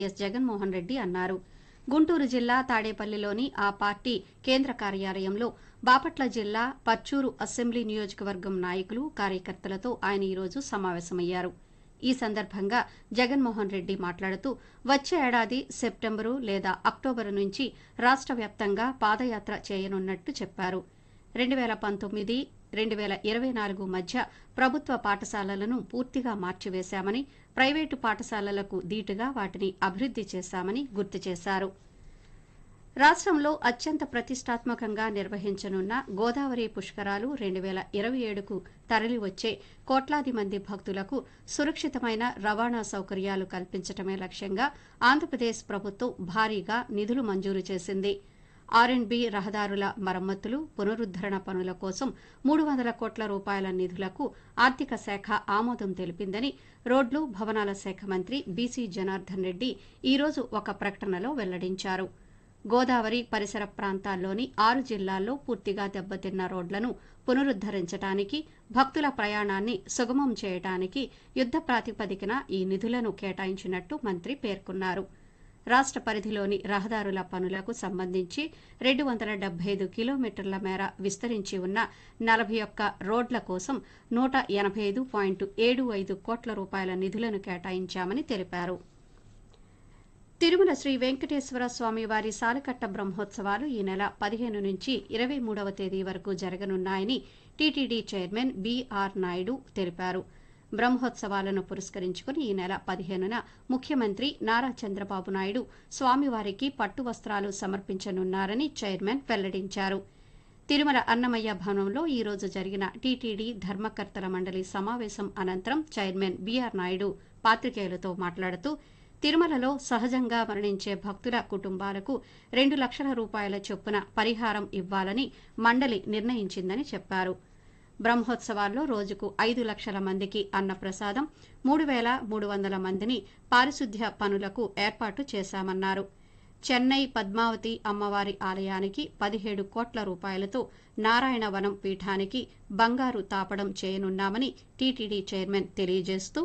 yes Jaganmohan Reddy అన్నారు గుంటూరు జిల్లా తాడేపల్లిలోని ఆ పార్టీ కేంద్ర కార్యాలయంలో బాపట్ల జిల్లా పర్చూరు అసెంబ్లీ నియోజకవర్గం నాయకులు కార్యకర్తలతో ఆయన ఈరోజు సమావేశమయ్యారు ఈ సందర్భంగా జగన్మోహన్ రెడ్డి మాట్లాడుతూ వచ్చే ఏడాది సెప్టెంబరు లేదా అక్టోబరు నుంచి రాష్ట్ర వ్యాప్తంగా పాదయాత్ర చేయనున్నట్టు చెప్పారు రెండు వేల పంతొమ్మిది రెండు వేల ఇరవై నాలుగు మధ్య ప్రభుత్వ పాఠశాలలను పూర్తిగా మార్చివేశామని ప్రైవేటు పాఠశాలలకు దీటుగా వాటిని అభివృద్ది చేశామని గుర్తు చేశారు రాష్ట్రంలో అత్యంత ప్రతిష్టాత్మకంగా నిర్వహించనున్న గోదావరి పుష్కరాలు రెండు వేల ఇరవై ఏడుకు తరలివచ్చే కోట్లాది మంది భక్తులకు సురక్షితమైన రవాణా సౌకర్యాలు కల్పించడమే లక్ష్యంగా ఆంధ్రప్రదేశ్ ప్రభుత్వం భారీగా నిధులు మంజూరు చేసింది ఆర్ అండ్ బి రహదారుల మరమ్మతులు పునరుద్దరణ పనుల కోసం మూడు వందల కోట్ల రూపాయల నిధులకు ఆర్థిక శాఖ ఆమోదం తెలిపిందని రోడ్లు భవనాల శాఖ మంత్రి బీసీ జనార్దన్ రెడ్డి ఈరోజు ఒక ప్రకటనలో వెల్లడించారు గోదావరి పరిసర ప్రాంతాల్లోని ఆరు జిల్లాల్లో పూర్తిగా దెబ్బతిన్న రోడ్లను పునరుద్దరించడానికి భక్తుల ప్రయాణాన్ని సుగమం చేయడానికి యుద్ద ప్రాతిపదికన ఈ నిధులను కేటాయించినట్టు మంత్రి పేర్కొన్నారు రాష్ట్ర పరిధిలోని రహదారుల పనులకు సంబంధించి రెండు వందల డెబ్బై ఐదు కిలోమీటర్ల మేర విస్తరించి ఉన్న నలభై ఒక్క రోడ్ల కోసం నూట ఎనభై ఐదు పాయింట్ ఏడు ఐదు కోట్ల రూపాయల నిధులను కేటాయించామని తెలిపారు తిరుమల శ్రీ వెంకటేశ్వర స్వామి వారి సాలకట్ట బ్రహ్మోత్సవాలు ఈ నెల పదిహేను నుంచి ఇరవై మూడవ తేదీ వరకు జరగనున్నాయని టీటీడీ చైర్మన్ బీఆర్ నాయుడు తెలిపారు బ్రహ్మోత్సవాలను పురస్కరించుకుని ఈ నెల పదిహేనున ముఖ్యమంత్రి నారా చంద్రబాబు నాయుడు స్వామివారికి పట్టు వస్త్రాలు సమర్పించనున్నారని చైర్మన్ వెల్లడించారు తిరుమల అన్నమయ్య భవనంలో ఈ రోజు జరిగిన టీటీడీ ధర్మకర్తల మండలి సమావేశం అనంతరం చైర్మన్ బీఆర్ నాయుడు పాత్రికేయులతో మాట్లాడుతూ తిరుమలలో సహజంగా మరణించే భక్తుల కుటుంబాలకు రెండు లక్షల రూపాయల చొప్పున పరిహారం ఇవ్వాలని మండలి నిర్ణయించిందని చెప్పారు బ్రహ్మోత్సవాల్లో రోజుకు ఐదు లక్షల మందికి అన్నప్రసాదం మూడు వేల మూడు వందల మందిని పారిశుద్ధ్య పనులకు ఏర్పాటు చేశామన్నారు చెన్నై పద్మావతి అమ్మవారి ఆలయానికి పదిహేడు కోట్ల రూపాయలతో నారాయణవనం పీఠానికి బంగారు తాపడం చేయనున్నామని టీటీడీ చైర్మన్ తెలియజేస్తూ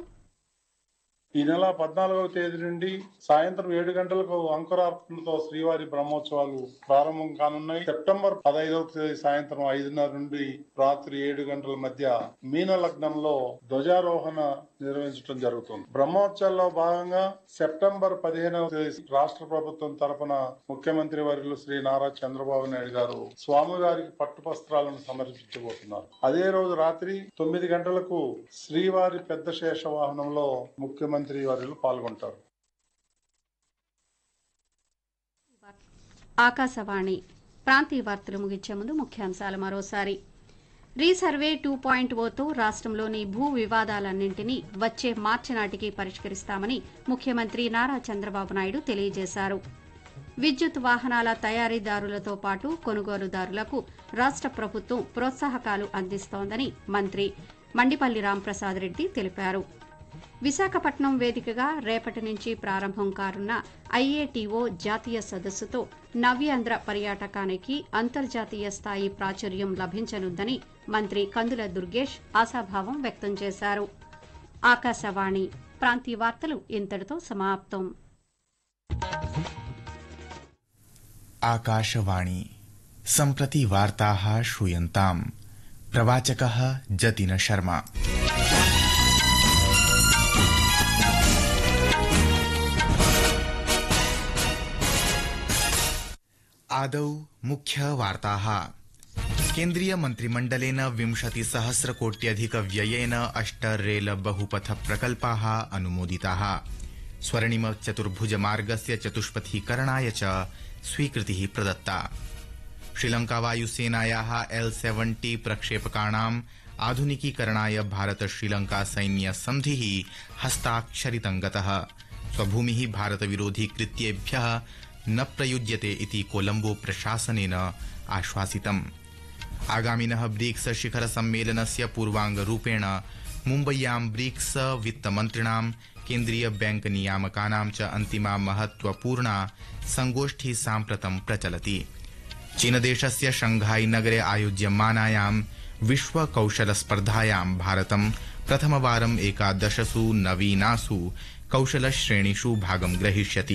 ఈ నెల పద్నాలుగవ తేదీ నుండి సాయంత్రం ఏడు గంటలకు అంకురార్పణతో శ్రీవారి బ్రహ్మోత్సవాలు ప్రారంభం కానున్నాయి సెప్టెంబర్ పదహైదవ తేదీ సాయంత్రం ఐదున్నర నుండి రాత్రి ఏడు గంటల మధ్య మీన లగ్నంలో ధ్వజారోహణ నిర్వహించడం జరుగుతుంది బ్రహ్మోత్సవాల్లో భాగంగా సెప్టెంబర్ పదిహేనవ తేదీ రాష్ట్ర ప్రభుత్వం తరపున ముఖ్యమంత్రి వర్యులు శ్రీ నారా చంద్రబాబు నాయుడు గారు స్వామివారికి పట్టు వస్త్రాలను సమర్పించబోతున్నారు అదే రోజు రాత్రి తొమ్మిది గంటలకు శ్రీవారి పెద్ద శేష వాహనంలో ముఖ్యమంత్రి వర్యులు పాల్గొంటారు ఆకాశవాణి ప్రాంతీయ వార్తలు ముగించే ముందు ముఖ్యాంశాలు మరోసారి రీసర్వే టూ పాయింట్ ఓతో రాష్ట్రంలోని భూ వివాదాలన్నింటినీ వచ్చే మార్చి నాటికి పరిష్కరిస్తామని ముఖ్యమంత్రి నారా చంద్రబాబు నాయుడు తెలియజేశారు విద్యుత్ వాహనాల తయారీదారులతో పాటు కొనుగోలుదారులకు రాష్ట్ర ప్రభుత్వం ప్రోత్సాహకాలు అందిస్తోందని మంత్రి మండిపల్లి రాంప్రసాద్ రెడ్డి తెలిపారు విశాఖపట్నం వేదికగా రేపటి నుంచి ప్రారంభం కానున్న ఐఏటీఓ జాతీయ సదస్సుతో నవ్యాంధ్ర పర్యాటకానికి అంతర్జాతీయ స్థాయి ప్రాచుర్యం లభించనుందని మంత్రి కందుల దుర్గేష్ ఆశాభావం వ్యక్తం చేశారు ఆకాశవాణి ప్రాంతీయ వార్తలు ఇంతటితో సమాప్తం आकाशवाणी सम्प्रति वार्ताः श्रूयन्ताम् प्रवाचकः जतिन शर्मा आदौ मुख्यवार्ताः केन्द्रीयमन्त्रिमण्डलेन विंशतिसहस्रकोट्यधिकव्ययेन अष्ट रेल बहुपथ प्रकल्पाः अनुमोदिताः स्वर्णिम चतुर्भुजमार्गस्य चतुष्पथीकरणाय च स्वीकृतिः प्रदत्ता श्रीलंका वायुसेनायाः एल सेवेन्टी प्रक्षेपकाणाम् आधुनिकीकरणाय भारत श्रीलंका सैन्य सन्धिः हस्ताक्षरितं गतः स्वभूमिः भारतविरोधी कृत्येभ्यः न प्रयुज्यते इति कोलम्बो प्रशासनेन आश्वासितम् आगामिनः ब्रिक्स शिखर सम्मेलनस्य पूर्वाङ्गरूपेण मुम्बय्यां ब्रिक्स वित्तमन्त्रिणां केन्द्रीय बैंक नियामकानां च अन्तिमा महत्वपूर्णा संगोष्ठी साम्प्रतं प्रचलति चीनदेशस्य शंघाई नगरे आयोज्यमानायां विश्व कौशल स्पर्धायां भारतं प्रथमवारम् एकादशसु नवीनासु कौशलश्रेणीषु भागं ग्रहीष्यति